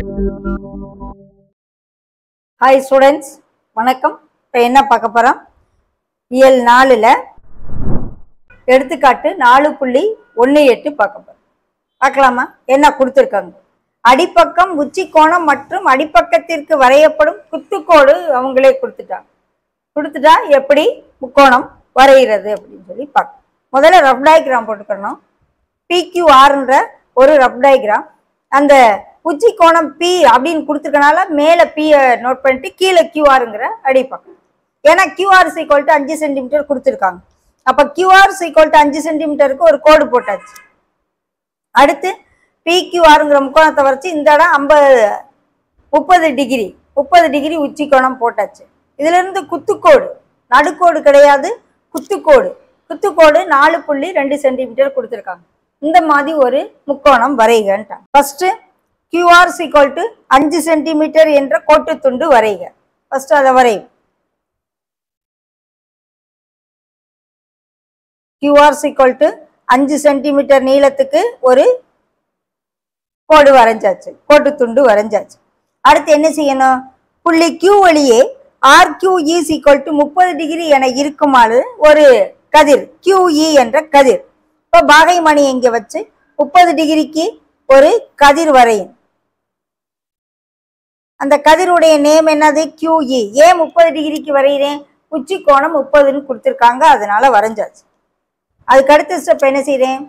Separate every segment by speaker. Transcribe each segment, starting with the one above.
Speaker 1: hi students வணக்கம் இப்போ என்ன பார்க்க போகிறோம் இயல் நாலில் எடுத்துக்காட்டு நாலு புள்ளி ஒன்று எட்டு பார்க்க போகிறோம் பார்க்கலாமா என்ன கொடுத்துருக்காங்க அடிப்பக்கம் உச்சி கோணம் மற்றும் அடிப்பக்கத்திற்கு வரையப்படும் குத்துக்கோடு அவங்களே கொடுத்துட்டாங்க கொடுத்துட்டா எப்படி முக்கோணம் வரைகிறது அப்படின்னு சொல்லி பார்க்க முதல்ல ரஃப் டயக்ராம் போட்டுக்கணும் பிக்யூஆர்ன்ற ஒரு ரஃப் டயக்ராம் அந்த உச்சி கோணம் பி அப்படின்னு கொடுத்துருக்கனால மேலே பியை நோட் பண்ணிட்டு கீழே கியூஆருங்கிற அடிப்பக்கம் ஏன்னா கியூஆர் சீக்வல் டு அஞ்சு சென்டிமீட்டர் கொடுத்துருக்காங்க அப்போ கியூஆர் சீக்வல் டு அஞ்சு சென்டிமீட்டருக்கு ஒரு கோடு போட்டாச்சு அடுத்து பிக்யூஆருங்கிற முக்கோணத்தை வரைச்சு இந்த இடம் ஐம்பது முப்பது டிகிரி முப்பது டிகிரி உச்சி கோணம் போட்டாச்சு இதுல இருந்து குத்துக்கோடு நடுக்கோடு கிடையாது குத்துக்கோடு குத்துக்கோடு நாலு புள்ளி ரெண்டு சென்டிமீட்டர் கொடுத்துருக்காங்க இந்த மாதிரி ஒரு முக்கோணம் வரைகன்ட்டாங்க ஃபர்ஸ்ட் கியூஆர் சீக்வல் டு அஞ்சு சென்டிமீட்டர் என்ற கோட்டு துண்டு வரைக ஃபர்ஸ்ட் அதை வரையும் கியூஆர் சீக்வல் டு அஞ்சு சென்டிமீட்டர் நீளத்துக்கு ஒரு கோடு வரைஞ்சாச்சு கோட்டு துண்டு வரைஞ்சாச்சு அடுத்து என்ன செய்யணும் புள்ளி Q வழியே R Q is equal to முப்பது டிகிரி என இருக்குமாறு ஒரு கதிர் QE என்ற கதிர் இப்போ பாகைமணி இங்க வச்சு முப்பது டிகிரிக்கு ஒரு கதிர் வரையும் அந்த கதிருடைய நேம் என்னது QE ஏன் முப்பது டிகிரிக்கு வரைகிறேன் உச்சி கோணம் முப்பதுன்னு கொடுத்துருக்காங்க அதனால வரைஞ்சாச்சு அதுக்கு அடுத்த ஸ்டெப் என்ன செய்றேன்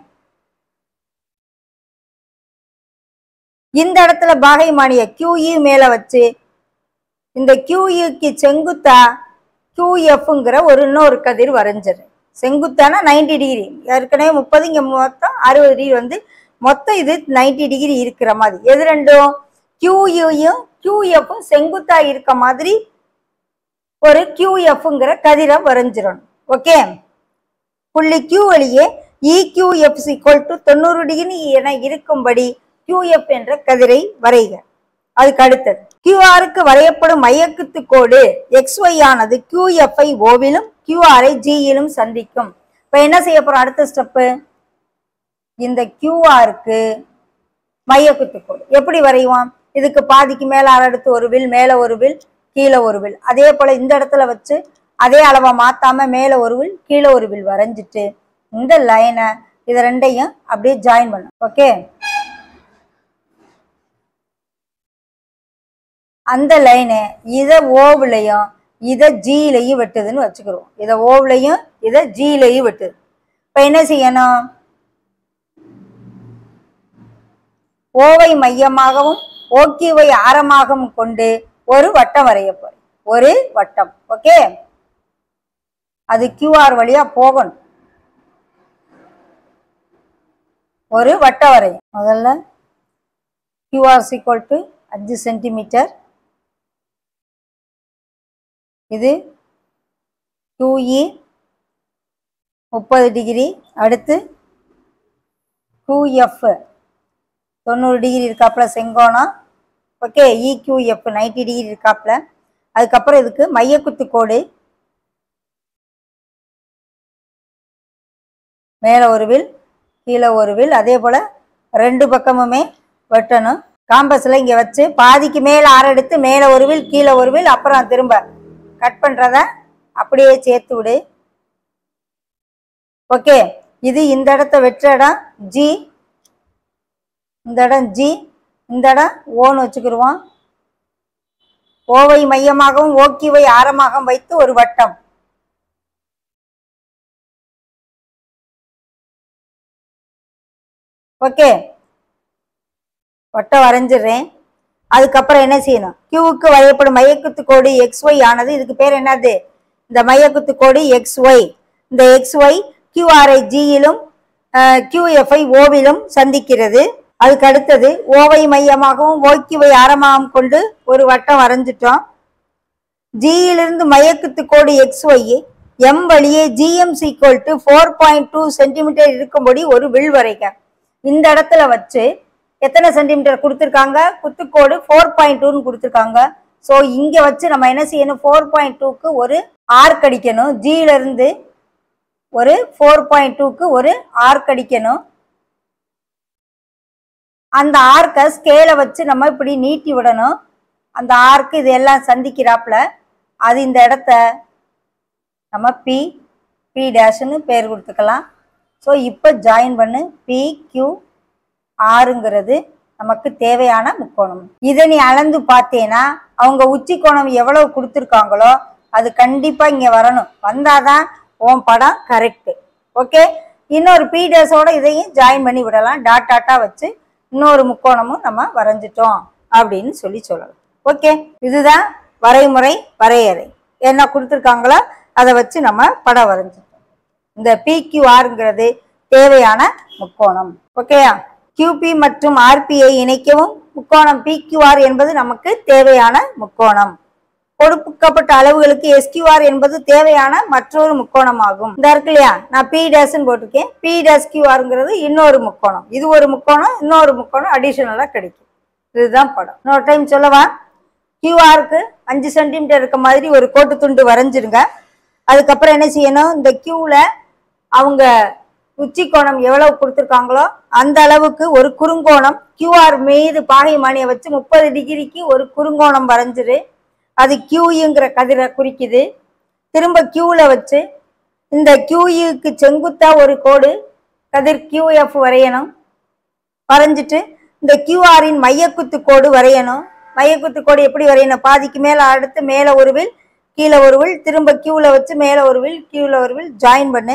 Speaker 1: இந்த இடத்துல பாகைமானிய QE மேல வச்சு இந்த QEக்கு செங்குத்தா QFங்கிற ஒரு இன்னொரு கதிர் வரைஞ்சிரு செங்குத்தானா 90 டிகிரி ஏற்கனவே முப்பது இங்க மொத்தம் அறுபது டிகிரி வந்து மொத்தம் இது 90 டிகிரி இருக்கிற மாதிரி எது ரெண்டும் QUயும் QFும் செங்குத்தா இருக்க மாதிரி ஒரு QFங்கிற கதிரை வரைஞ்சிடணும் ஓகே புள்ளி Q வழியே EQF ஈக்குவல் டு தொண்ணூறு டிகிரி என இருக்கும்படி QF என்ற கதிரை வரைக அதுக்கு அடுத்தது QRக்கு வரையப்படும் மையக்குத்து கோடு XY ஆனது QF ஐ ஓவிலும் QR ஐ G யிலும் சந்திக்கும் இப்போ என்ன செய்ய போறோம் அடுத்த ஸ்டெப்பு இந்த QRக்கு மையக்குத்து கோடு எப்படி வரைவோம் இதுக்கு பாதிக்கு மேல அடுத்து ஒரு வில் மேல ஒரு வில் கீழே ஒரு வில் அதே போல இந்த இடத்துல வச்சு அதே அளவை மாத்தாம மேல ஒரு வில் கீழே ஒரு வில் வரைஞ்சிட்டு இந்த லைனை இது ரெண்டையும் அப்படியே ஜாயின் பண்ணும் ஓகே அந்த லைனு இதை ஓவுலையும் இதை ஜிலையும் வெட்டுதுன்னு வச்சுக்கிறோம் இதை ஓவுலையும் இதை ஜிலையும் வெட்டுது இப்போ என்ன செய்யணும் ஓவை மையமாகவும் ஓக்கிவை ஆரமாகவும் கொண்டு ஒரு வட்டம் வரைய போறேன் ஒரு வட்டம் ஓகே அது கியூஆர் வழியா போகணும் ஒரு வட்டம் வரையும் முதல்ல கியூஆர் சீக்வல் டு அஞ்சு சென்டிமீட்டர் இது QE முப்பது டிகிரி அடுத்து QF தொண்ணூறு டிகிரி இருக்காப்புல செங்கோணம் ஓகே EQF நைன்டி டிகிரி இருக்காப்புல அதுக்கப்புறம் இதுக்கு மையக்குத்து கோடு மேலே ஒரு வில் கீழே ஒரு வில் அதே போல் ரெண்டு பக்கமுமே வெட்டணும் காம்பஸில் இங்கே வச்சு பாதிக்கு மேலே ஆறெடுத்து மேலே ஒரு வில் கீழே ஒரு வில் அப்புறம் திரும்ப கட் பண்ணுறத அப்படியே சேர்த்து விடு ஓகே இது இந்த இடத்த வெற்ற இடம் ஜி இந்த இடம் ஜி இந்த இடம் ஓன்னு வச்சுக்கிருவோம் ஓவை மையமாகவும் ஓக்கிவை ஆரமாகவும் வைத்து ஒரு வட்டம் ஓகே வட்டம் வரைஞ்சிடுறேன் அதுக்கப்புறம் என்ன செய்யணும் கியூவுக்கு வரையப்படும் மையக்குத்து கோடு எக்ஸ் ஒய் ஆனது இதுக்கு பேர் என்னது இந்த மையக்குத்து கோடு எக்ஸ் ஒய் இந்த எக்ஸ் ஒய் கியூஆர்ஐ ஜியிலும் கியூஎஃப்ஐ ஓவிலும் சந்திக்கிறது அதுக்கு அடுத்தது ஓவை மையமாகவும் ஓக்கிவை ஆரமாகவும் கொண்டு ஒரு வட்டம் வரைஞ்சிட்டோம் ஜியிலிருந்து மையக்குத்து கோடு எக்ஸ் ஒய் எம் வழியே GM is equal to four point two centimetre இருக்கும்படி ஒரு வில் வரைக இந்த இடத்துல வச்சு எத்தனை சென்டிமீட்டர் கொடுத்துருக்காங்க குத்துக்கோடு ஃபோர் பாயிண்ட் டூன்னு கொடுத்துருக்காங்க ஸோ இங்கே வச்சு நம்ம என்ன செய்யணும் ஃபோர் பாயிண்ட் டூக்கு ஒரு ஆர்க் அடிக்கணும் ஜியில இருந்து ஒரு ஃபோர் பாயிண்ட் டூக்கு ஒரு ஆர்க் அடிக்கணும் அந்த ஆர்க்கை ஸ்கேலை வச்சு நம்ம இப்படி நீட்டி விடணும் அந்த ஆர்க்கு இது எல்லாம் சந்திக்கிறாப்புல அது இந்த இடத்த நம்ம பி பி டேஷ்னு பேர் கொடுத்துக்கலாம் ஸோ இப்போ ஜாயின் பண்ணு பி கியூ ஆறுங்கிறது நமக்கு தேவையான முக்கோணம் இதை நீ அளந்து பார்த்தேன்னா அவங்க உச்சி கோணம் எவ்வளவு கொடுத்துருக்காங்களோ அது கண்டிப்பா இங்க வரணும் வந்தாதான் உன் படம் கரெக்ட் ஓகே இன்னொரு பி டேஸோட இதையும் ஜாயின் பண்ணி விடலாம் டாட் டாட்டா வச்சு இன்னொரு முக்கோணமும் நம்ம வரைஞ்சிட்டோம் அப்படின்னு சொல்லி சொல்லலாம் ஓகே இதுதான் வரைமுறை வரையறை என்ன கொடுத்துருக்காங்களோ அதை வச்சு நம்ம படம் வரைஞ்சிட்டோம் இந்த பிக்யூஆருங்கிறது தேவையான முக்கோணம் ஓகேயா QP மற்றும் ஆர்பியை இணைக்கவும் முக்கோணம் PQR என்பது நமக்கு தேவையான முக்கோணம் கொடுக்கப்பட்ட அளவுகளுக்கு SQR என்பது தேவையான மற்றொரு முக்கோணம் ஆகும் இந்த இருக்கு இல்லையா நான் P டேஷ்னு போட்டிருக்கேன் P டேஷ் QRங்கிறது இன்னொரு முக்கோணம் இது ஒரு முக்கோணம் இன்னொரு முக்கோணம் அடிஷனலா கிடைக்கும் இதுதான் படம் இன்னொரு டைம் சொல்லவா கியூஆருக்கு அஞ்சு சென்டிமீட்டர் இருக்க மாதிரி ஒரு கோட்டு துண்டு வரைஞ்சிருங்க அதுக்கப்புறம் என்ன செய்யணும் இந்த கியூல அவங்க உச்சி கோணம் எவ்வளவு கொடுத்துருக்காங்களோ அந்த அளவுக்கு ஒரு குறுங்கோணம் கியூஆர் மீது பாகைமானியை வச்சு முப்பது டிகிரிக்கு ஒரு குறுங்கோணம் வரைஞ்சிரு அது கியூயுங்கிற கதிரை குறிக்குது திரும்ப கியூல வச்சு இந்த கியூயுக்கு செங்குத்தா ஒரு கோடு கதிர் கியூஎஃப் வரையணும் வரைஞ்சிட்டு இந்த கியூஆரின் மையக்குத்து கோடு வரையணும் மையக்குத்து கோடு எப்படி வரையணும் பாதிக்கு மேல அடுத்து மேல ஒரு வில் கீழே ஒரு வில் திரும்ப கியூல வச்சு மேல ஒரு வில் கியூல ஒரு வில் ஜாயின் பண்ணு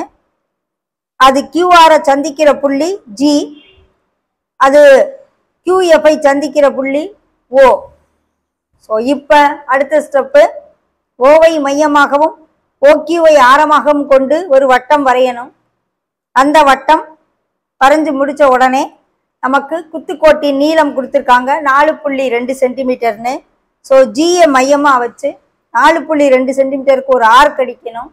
Speaker 1: அது கியூஆரை சந்திக்கிற புள்ளி ஜி அது கியூஎஃப்ஐ சந்திக்கிற புள்ளி ஓ ஸோ இப்போ அடுத்த ஸ்டெப்பு ஓவை மையமாகவும் ஓக்யூவை ஆரமாகவும் கொண்டு ஒரு வட்டம் வரையணும் அந்த வட்டம் வரைஞ்சு முடிச்ச உடனே நமக்கு குத்துக்கோட்டின் நீளம் கொடுத்துருக்காங்க நாலு புள்ளி ரெண்டு சென்டிமீட்டர்னு ஸோ ஜியை மையமாக வச்சு நாலு புள்ளி ரெண்டு சென்டிமீட்டருக்கு ஒரு ஆர்க் அடிக்கணும்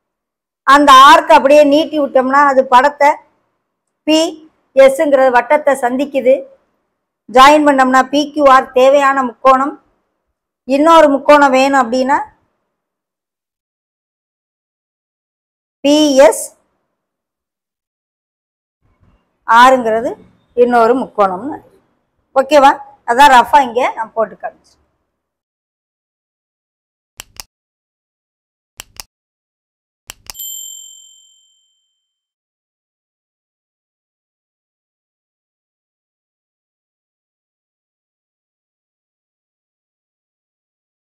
Speaker 1: அந்த ஆர்க் அப்படியே நீட்டி விட்டோம்னா அது படத்தை பி எஸ்ங்கிற வட்டத்தை சந்திக்குது ஜாயின் பண்ணோம்னா பிக்யூஆர் தேவையான முக்கோணம் இன்னொரு முக்கோணம் வேணும் அப்படின்னா பிஎஸ் ஆறுங்கிறது இன்னொரு முக்கோணம்னு ஓகேவா அதான் ரஃபா இங்கே நான் போட்டு காமிச்சேன்